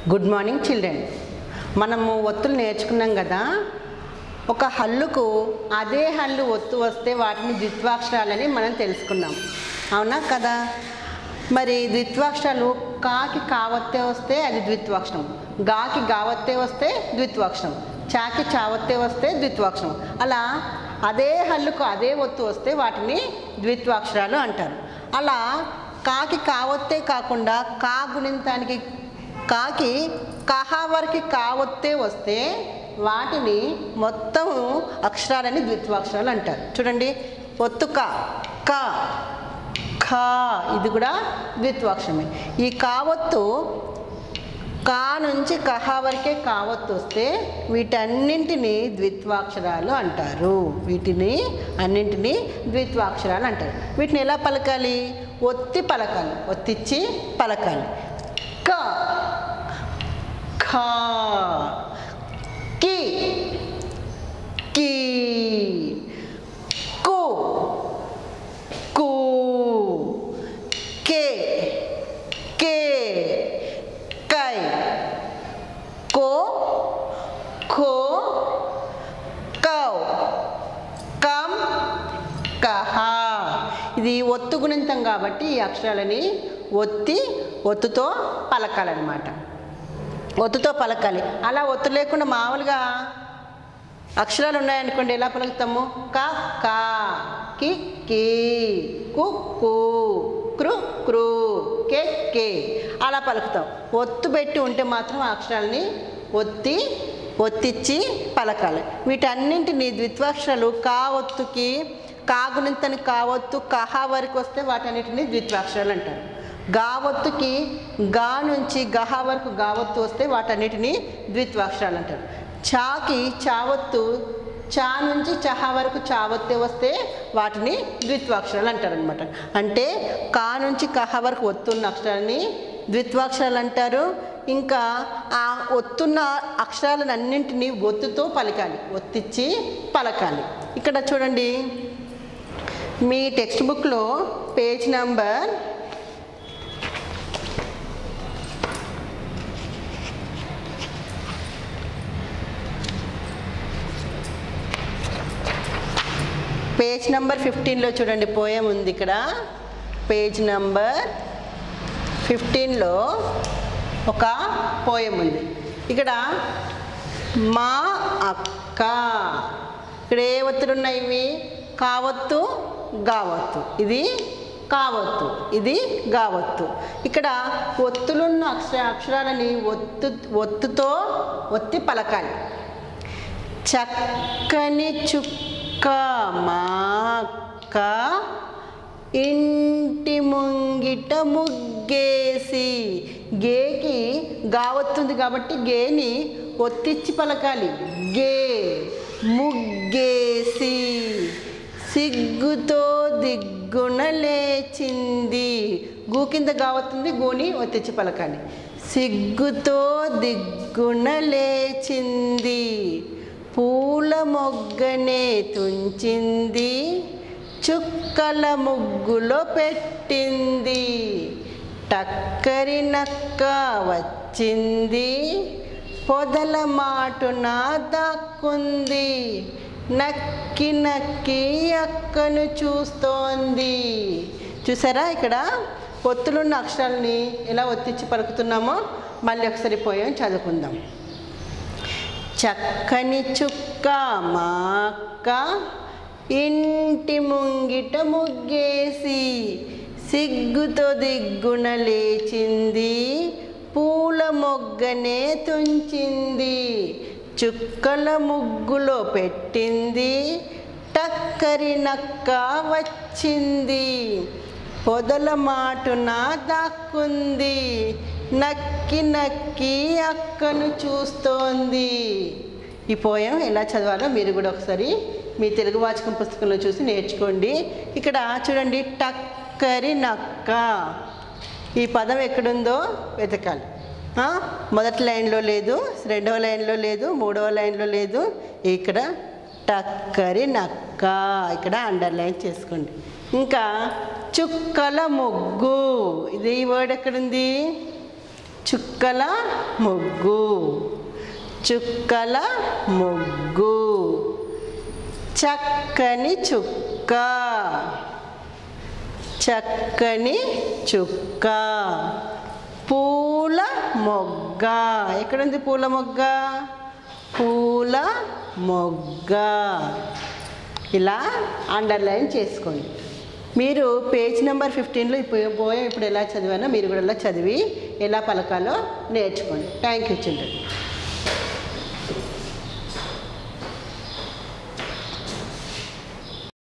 good morning children మనము ఒత్తులు నేర్చుకున్నాం కదా ఒక హల్లుకు అదే హల్లు ఒత్తు వస్తే వాటిని ద్విత్వాక్షరాలని మనం తెలుసుకున్నాం అవునా కదా మరి ద్విత్వాక్షరాలు కాకి కావత్తే వస్తే అది ద్విత్వాక్షరం గాకి గావత్తే వస్తే ద్విత్వాక్షరం చాకి చావత్తే వస్తే ద్విత్వాక్షరం అలా అదే హల్లుకు అదే ఒత్తు వస్తే వాటిని ద్విత్వాక్షరాలు అంటారు అలా కాకి కావత్తే కాకుండా కా గుణింతానికి కాకి కహా వరకు కావత్తే వస్తే వాటిని మొత్తం అక్షరాలని ద్విత్వాక్షరాలు అంటారు చూడండి ఒత్తు క క ఖా ఇది కూడా ద్విత్వాక్షరమే ఈ కావత్తు కా నుంచి కహా వరకే కావత్తు వస్తే వీటన్నింటినీ ద్విత్వాక్షరాలు అంటారు వీటిని అన్నింటినీ ద్విత్వాక్షరాలు అంటారు వీటిని ఎలా పలకాలి ఒత్తి పలకాలి ఒత్తిచ్చి పలకాలి క ఖా కి కీ కు కు కే కే కై కో ఖో కౌ కం కహా ఇది ఒత్తు గుణింతం కాబట్టి ఈ అక్షరాలని ఒత్తి ఒత్తుతో పలకాలన్నమాట ఒత్తుతో పలకాలి అలా ఒత్తు లేకుండా మామూలుగా అక్షరాలు ఉన్నాయనుకోండి ఎలా పలుకుతాము క కా కి కి కు కు క్రు క్రు కే కే అలా పలుకుతాం ఒత్తు పెట్టి ఉంటే మాత్రం ఆ అక్షరాలని ఒత్తి ఒత్తిచ్చి పలకాలి వీటన్నింటినీ ద్విత్వాక్షరాలు కా ఒత్తుకి కా గుణింతని కావొత్తు కహా వరకు వస్తే వాటన్నిటిని ద్విత్వాక్షరాలు అంటారు గావత్తుకి గా నుంచి గహా వరకు గావత్తు వస్తే వాటన్నిటిని ద్విత్వాక్షరాలు అంటారు చాకి చావత్తు చా నుంచి చహా వరకు చావత్తే వస్తే వాటిని ద్విత్వాక్షరాలు అంటారు అనమాట అంటే కా నుంచి కహ వరకు ఒత్తున్న అక్షరాన్ని ద్విత్వాక్షరాలు అంటారు ఇంకా ఆ ఒత్తున్న అక్షరాలన్నింటినీ ఒత్తుతో పలకాలి ఒత్తిచ్చి పలకాలి ఇక్కడ చూడండి మీ టెక్స్ట్ బుక్లో పేజ్ నంబర్ పేజ్ నంబర్ ఫిఫ్టీన్లో చూడండి పోయం ఉంది ఇక్కడ పేజ్ నంబర్ ఫిఫ్టీన్లో ఒక పోయం ఉంది ఇక్కడ మా అక్క ఇక్కడ ఏ ఒత్తులు ఉన్నాయి ఇవి కావత్తు గావత్తు ఇది కావత్తు ఇది గావత్తు ఇక్కడ ఒత్తులున్న అక్షర అక్షరాలని ఒత్తు ఒత్తుతో ఒత్తి పలకాలి చక్కని చుక్క మాక్క ఇంటి ముంగిట ముగ్గేసి గేకి గావత్తుంది కాబట్టి గేని ఒత్తిచ్చి పలకాలి గే ముగ్గేసి సిగ్గుతో దిగ్గున లేచింది గూ కింద గావత్తుంది గోని ఒత్తిచ్చి పలకాలి సిగ్గుతో దిగ్గున లేచింది పూల మొగ్గనే తుంచింది చుక్కల ముగ్గులో పెట్టింది టక్కరి నక్క వచ్చింది పొదల మాటున దాక్కుంది నక్కి నక్కి అక్కను చూస్తోంది చూసారా ఇక్కడ ఒత్తులున్న అక్షరాలని ఎలా ఒత్తిచ్చి పలుకుతున్నామో మళ్ళీ ఒకసారి పోయాం చదువుకుందాం చక్కని చుక్క మాక్క ఇంటి ముంగిట ముగ్గేసి సిగ్గుతో దిగ్గున లేచింది పూల మొగ్గనే తుంచింది చుక్కల ముగ్గులో పెట్టింది టక్కరి నక్క వచ్చింది పొదల మాటున దాక్కుంది నక్కి నక్కి అక్కను చూస్తోంది ఈ పోయం ఎలా చదవాలో మీరు కూడా ఒకసారి మీ తెలుగు వాచకం పుస్తకంలో చూసి నేర్చుకోండి ఇక్కడ చూడండి టక్కరి నక్క ఈ పదం ఎక్కడుందో వెతకాలి ఆ, మొదటి లైన్లో లేదు రెండవ లైన్లో లేదు మూడవ లైన్లో లేదు ఇక్కడ టక్కరి నక్క ఇక్కడ అండర్లైన్ చేసుకోండి ఇంకా చుక్కల ముగ్గు ఇది ఈ వర్డ్ ఎక్కడుంది చుక్కల ముగ్గు చుక్కల ముగ్గు చక్కని చుక్క చక్కని చుక్క పూల మొగ్గ ఎక్కడుంది పూల మొగ్గ పూల మొగ్గ ఇలా అండర్లైన్ చేసుకోండి మీరు పేజ్ నెంబర్ ఫిఫ్టీన్లో ఇప్పుడు పోయే ఇప్పుడు ఎలా చదివానో మీరు కూడా ఎలా చదివి ఎలా పలకాలో నేర్చుకోండి థ్యాంక్ యూ చిల్డ్రన్